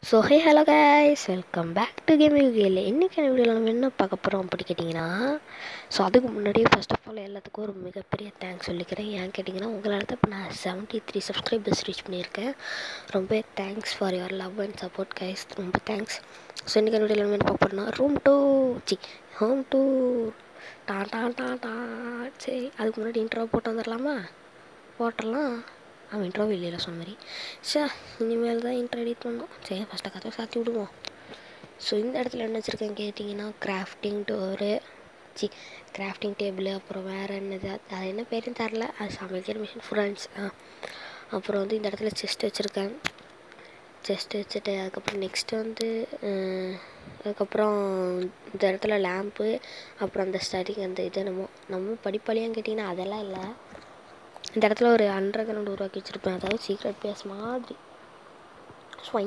So hey hello guys welcome back to gaming வீடியோவில் இன்றைக்கான வீடியோவில் நம்ம என்ன பார்க்க போகிறோம் அப்படி கேட்டிங்கன்னா ஸோ அதுக்கு முன்னாடியே ஃபர்ஸ்ட் ஆஃப் ஆல் எல்லாத்துக்கும் ஒரு மிகப்பெரிய தேங்க்ஸ் சொல்லிக்கிறேன் ஏன் கேட்டிங்கன்னா உங்களால் தான் இப்போ நான் செவன்ட்டி த்ரீ சப்ஸ்கிரைபர்ஸ் ரீச் பண்ணியிருக்கேன் ரொம்ப thanks for your love and support guys ரொம்ப தேங்க்ஸ் ஸோ இன்றைக்கான வீடியோவில் நம்ம என்ன பார்க்க போகிறோம்னா ரூம் டூ சி ஹோம் டூ டா டா டா டா சரி அதுக்கு முன்னாடி இன்ட்ரோ போட்டு வந்துடலாமா போட்டுடலாம் அவன் இன்ட்ரோ இல்லையில சொன்ன மாதிரி சே இனிமேல் தான் இன்ட்ரோ எடிட் பண்ணோம் சரி ஃபஸ்ட்டு கதை சாத்தி விடுவோம் ஸோ இந்த இடத்துல என்ன வச்சுருக்கேன் கேட்டிங்கன்னா கிராஃப்டிங் டோரு சி கிராஃப்டிங் டேபிள் அப்புறம் வேறு என்னது அது அது என்ன பேருன்னு தெரில அது சமைக்கிற மிஷின் ஃப்ரெண்ட்ஸ் ஆ அப்புறம் வந்து இந்த இடத்துல செஸ்ட் வச்சுருக்கேன் செஸ்ட் வச்சுட்டு அதுக்கப்புறம் நெக்ஸ்ட்டு வந்து அஹ், அதுக்கப்புறம் இந்த இடத்துல லேம்ப்பு அப்புறம் அந்த ஸ்டடிங் அந்த இது என்னமோ நம்ம படிப்பாளியான்னு கேட்டிங்கன்னா அதெல்லாம் இல்லை இந்த இடத்துல ஒரு அண்டர் கிரவுண்ட் உருவாக்கி வச்சுருப்பேன் அதாவது சீக்ரெட் பிளேஸ் மாதிரி ஸ்வை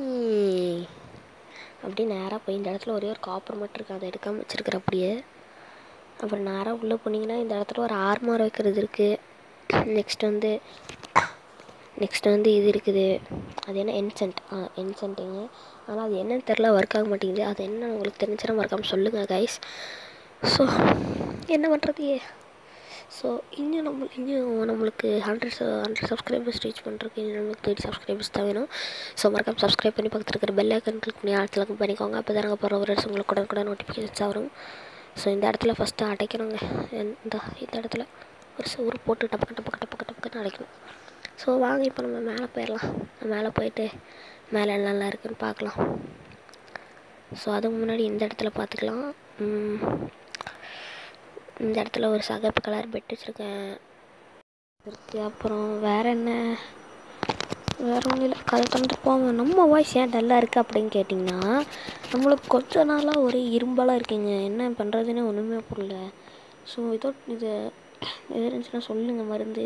அப்படியே நேராக போய் இந்த இடத்துல ஒரே ஒரு காப்பர் மட்டும் இருக்குது அதை எடுக்காமல் வச்சுருக்கிற அப்படியே அப்புறம் நேராக உள்ளே போனீங்கன்னா இந்த இடத்துல ஒரு ஆர்மார் வைக்கிறது இருக்குது நெக்ஸ்ட் வந்து நெக்ஸ்ட் வந்து இது இருக்குது அது என்ன என்சென்ட் ஆ என்சென்ட்டுங்க ஆனால் அது என்னன்னு தெரில ஒர்க் ஆக மாட்டேங்குது அது என்ன உங்களுக்கு தெரிஞ்சுன்னா மறக்காமல் சொல்லுங்கள் கைஸ் ஸோ என்ன பண்ணுறது ஸோ இன்னும் நம்ம இன்னும் நம்மளுக்கு ஹண்ட்ரட் ஹண்ட்ரட் சப்ஸ்கிரைபர்ஸ் ரீச் பண்ணுறதுக்கு இன்னும் நம்மளுக்கு தேர்ட்டி சப்ஸ்கிரைபர்ஸ் தான் வேணும் ஸோ மறக்காம சப்ஸ்கிரைப் பண்ணி பக்கத்தில் இருக்கிற பெல் ஐக்கன் கிளிக் பண்ணி ஆட்சிலக்கு பண்ணிக்கோங்க அப்போ தான் நாங்கள் போகிற ஒரு வருஷம் உங்களுக்கு கூட கூட நோட்டிஃபிகேஷன்ஸ் வரும் ஸோ இந்த இடத்துல ஃபஸ்ட்டு அடைக்கணுங்க இந்த இந்த இடத்துல ஒரு சோறு போட்டு டப்பக்கு டப்பக்கு டப்பக்கு டப்பக்குன்னு அடைக்கணும் ஸோ வாங்க இப்போ நம்ம மேலே போயிடலாம் மேலே போயிட்டு மேலே என்னெல்லாம் இருக்குன்னு பார்க்கலாம் ஸோ அதுக்கு முன்னாடி இந்த இடத்துல பார்த்துக்கலாம் உம், இந்த இடத்துல ஒரு சகப்பு கலர் பெட் வச்சுருக்கேன் இருக்கு அப்புறம் வேற என்ன வேற ஒன்றும் இல்லை கதை தந்துட்டு போங்க நம்ம வாய்ஸ் ஏன் டல்லாக இருக்குது அப்படின்னு கேட்டிங்கன்னா நம்மளுக்கு கொஞ்ச நாளாக ஒரே இரும்பலாக இருக்குங்க என்ன பண்ணுறதுன்னு ஒன்றுமே புரியல ஸோ இதோ இது எது இருந்துச்சுன்னா சொல்லுங்கள் மருந்து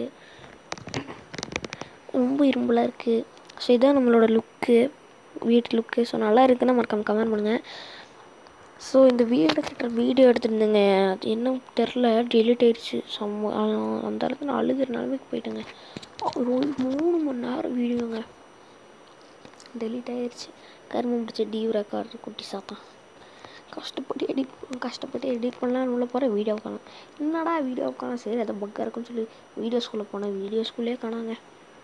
ரொம்ப இரும்பலாக இருக்குது ஸோ இதான் நம்மளோட லுக்கு வீட்டு லுக்கு ஸோ நல்லா இருக்குன்னா மறக்காம கமெண்ட் பண்ணுங்கள் ஸோ இந்த வீடு கட்டுற வீடியோ எடுத்துருந்தேங்க அது என்ன தெரில டெலிட் ஆயிடுச்சு செம்ம ஆ, அந்த இடத்துல நான் அழுகிற நிலமைக்கு போயிட்டேங்க ஒரு மூணு மணி நேரம் வீடியோங்க டெலிட் ஆயிடுச்சு கரும்பு முடிச்ச டியூ ரெக்கார்டு குட்டி சாத்தான் கஷ்டப்பட்டு எடிட் கஷ்டப்பட்டு எடிட் பண்ணலாம் உள்ள போகிற வீடியோ காணும் என்னடா வீடியோ காணும் சரி அதை பக்காக இருக்குன்னு சொல்லி வீடியோஸ்குள்ளே போனேன் வீடியோஸ்குள்ளே காணாங்க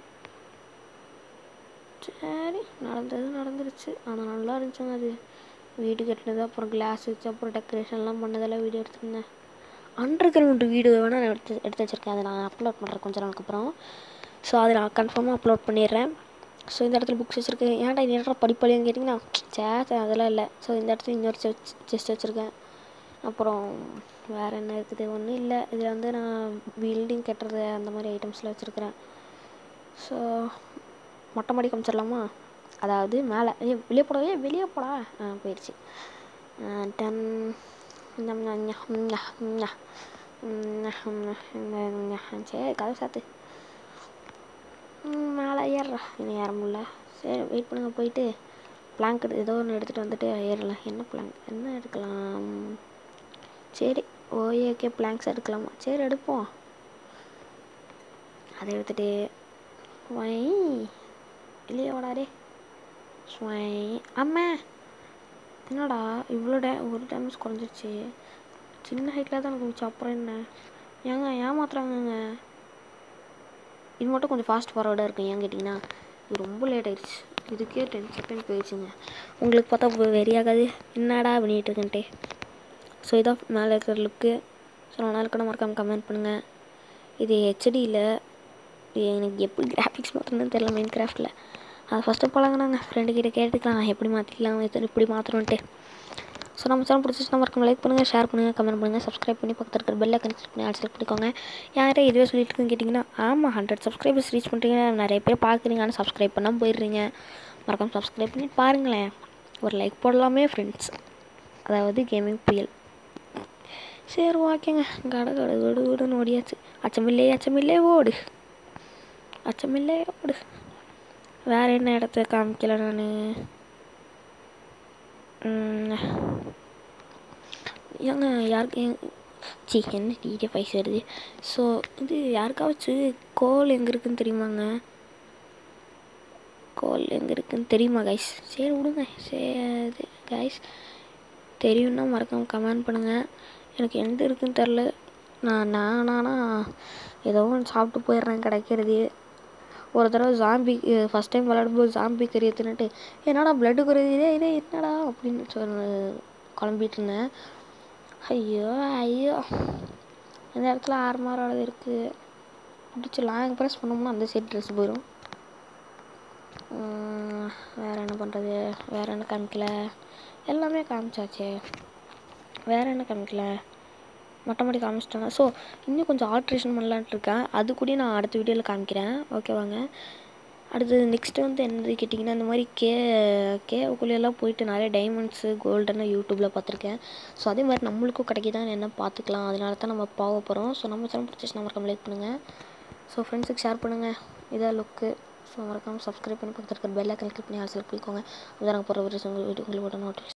சரி நடந்தது நடந்துருச்சு ஆனால் நல்லா இருந்துச்சுங்க அது வீடு கட்டினது அப்புறம் கிளாஸ் வச்சு அப்புறம் டெக்கரேஷன்லாம் பண்ணதெல்லாம் வீடியோ எடுத்துருந்தேன் அண்டர் கிரவுண்ட் வீடியோ வேணால் நான் எடுத்து எடுத்து வச்சுருக்கேன் அதை நான் அப்லோட் பண்ணுறேன் கொஞ்ச நாளுக்கு அப்புறம் ஸோ அதை நான் கன்ஃபார்மாக அப்லோட் பண்ணிடுறேன் ஸோ இந்த இடத்துல புக்ஸ் வச்சுருக்கேன் ஏன்டா இந்த இடத்துல படிப்படியான்னு கேட்டிங்கன்னா சே சே, அதெல்லாம் இல்லை ஸோ இந்த இடத்துல இன்னொரு செஸ்ட் வச்சுருக்கேன் அப்புறம் வேறு என்ன இருக்குது ஒன்றும் இல்லை இதில் வந்து நான் பில்டிங் கட்டுறது அந்த மாதிரி ஐட்டம்ஸ்லாம் வச்சுருக்கிறேன் ஸோ மொட்டை மாடி காமிச்சிடலாமா அதாவது மேலே ஏ வெளியே போடா ஏ வெளியே போடா ஆ போயிடுச்சு ஆ, டன் ஞம், ஞம், ஞம், ஞம், ஞம், ஞம், ஞம், ஞம். சரி கதை சாத்து ம், மேலே ஏறுறா இன்னும் ஏற முடியல சரி வெயிட் பண்ணுங்க போயிட்டு பிளாங்க் எடு ஏதோ ஒன்று எடுத்துகிட்டு வந்துட்டு ஏறலாம் என்ன பிளாங்க் என்ன எடுக்கலாம் சரி ஓகே பிளாங்க்ஸ் எடுக்கலாமா சரி எடுப்போம் அதை எடுத்துகிட்டு வை இல்லையே ஓடாடே ஸ்வை அம்மா என்னடா இவ்வளோ டே ஒரு டேமேஜ் குறைஞ்சிருச்சு சின்ன ஹைட்டில் தான் எனக்கு மிச்சம் அப்புறம் என்ன ஏங்க ஏமாத்துறாங்கங்க இது மட்டும் கொஞ்சம் ஃபாஸ்ட் ஃபார்வர்டாக இருக்கும் ஏன் கேட்டிங்கன்னா இது ரொம்ப லேட் ஆயிடுச்சு இதுக்கே டென் செகண்ட் போயிடுச்சுங்க உங்களுக்கு பார்த்தா வெறியாகாது என்னடா பண்ணிகிட்டு இருக்கேன்ட்டே ஸோ இதான் மேலே இருக்கிற லுக்கு ஸோ நல்லா இருக்குன்னு மறக்காம கமெண்ட் பண்ணுங்கள் இது ஹெச்டியில் இது எனக்கு எப்படி கிராஃபிக்ஸ் மாற்றணும்னு தெரில மைண்ட் கிராஃப்டில் அது ஃபஸ்ட்டு பழகினாங்க ஃப்ரெண்டு கிட்ட கேட்டுக்கலாம் எப்படி மாற்றிக்கலாம் இது இப்படி மாற்றணுன்ட்டு ஸோ நம்ம சேனல் பிடிச்சிச்சுன்னா மறக்காம லைக் பண்ணுங்கள் ஷேர் பண்ணுங்கள் கமெண்ட் பண்ணுங்கள் சப்ஸ்கிரைப் பண்ணி பக்கத்தில் இருக்கிற பெல்லை கனெக்ட் பண்ணி ஆட் செலக்ட் பண்ணிக்கோங்க யாரே இதுவே சொல்லிட்டு இருக்குன்னு கேட்டிங்கன்னா ஆமாம் ஹண்ட்ரட் சப்ஸ்கிரைபர்ஸ் ரீச் பண்ணுறீங்க நிறைய பேர் பார்க்குறீங்க ஆனால் சப்ஸ்கிரைப் பண்ணாமல் போயிடுறீங்க மறக்காம சப்ஸ்கிரைப் பண்ணி பாருங்களேன் ஒரு லைக் போடலாமே ஃப்ரெண்ட்ஸ் அதாவது கேமிங் புயல் சரி ஓகேங்க கட கட கடு கடுன்னு ஓடியாச்சு அச்சமில்லே அச்சமில்லே ஓடு அச்சமில்லே ஓடு வேறு என்ன இடத்த காமிக்கல நான் ஏங்க யாருக்கு சி என்ன டிஜே ஃபைஸ் வருது ஸோ இது யாருக்காச்சும் கோல் எங்கே இருக்குன்னு தெரியுமாங்க கோல் எங்கே இருக்குன்னு தெரியுமா கைஸ் சரி விடுங்க சரி கைஸ் தெரியும்னா மறக்காம கமெண்ட் பண்ணுங்கள் எனக்கு எந்த இருக்குன்னு தெரில நான் நான் நானா ஏதோ ஒன்று சாப்பிட்டு போயிடுறேன் கிடைக்கிறது ஒரு தடவை ஜாம்பி ஃபஸ்ட் டைம் விளையாடும்போது ஜாம்பி கறியை தின்னுட்டு என்னடா பிளட்டு குறையுது இதே இதே என்னடா அப்படின்னு சொன்ன குழம்பிட்டு இருந்தேன் ஐயோ ஐயோ இந்த இடத்துல ஆறு மாரோட இருக்குது பிடிச்சி லாங் ப்ரெஸ் பண்ணோம்னா அந்த சைடு ட்ரெஸ் போயிடும் வேறு என்ன பண்ணுறது வேறு என்ன காமிக்கல எல்லாமே காமிச்சாச்சே வேறு என்ன காமிக்கல மொட்டை காமிச்சிட்டாங்க ஸோ இன்னும் கொஞ்சம் ஆல்ட்ரேஷன் பண்ணலான்ட்டு இருக்கேன் அது கூட நான் அடுத்த வீடியோவில் காமிக்கிறேன் ஓகேவாங்க அடுத்தது நெக்ஸ்ட்டு வந்து என்னது கேட்டிங்கன்னா இந்த மாதிரி கே கேவுக்குள்ளேயெல்லாம் போயிட்டு நிறைய டைமண்ட்ஸு கோல்டன்னு யூடியூப்பில் பார்த்துருக்கேன் ஸோ அதே மாதிரி நம்மளுக்கும் கிடைக்குதான்னு என்ன பார்த்துக்கலாம் அதனால தான் நம்ம போக போகிறோம் ஸோ நம்ம சேனல் பிடிச்சிச்சுன்னா மறக்காம லைக் பண்ணுங்கள் ஸோ ஃப்ரெண்ட்ஸுக்கு ஷேர் பண்ணுங்கள் இதான் லுக்கு ஸோ மறக்காமல் சப்ஸ்கிரைப் பண்ணி பக்கத்தில் இருக்கிற பெல் ஐக்கன் கிளிக் பண்ணி ஆல் செலக்ட் பண்ணிக்கோங்க அதான் நாங்கள் போகிற வீடியோஸ் உங்களுக்கு உங்களுக்கு நோட்டிஃபிகேஷன்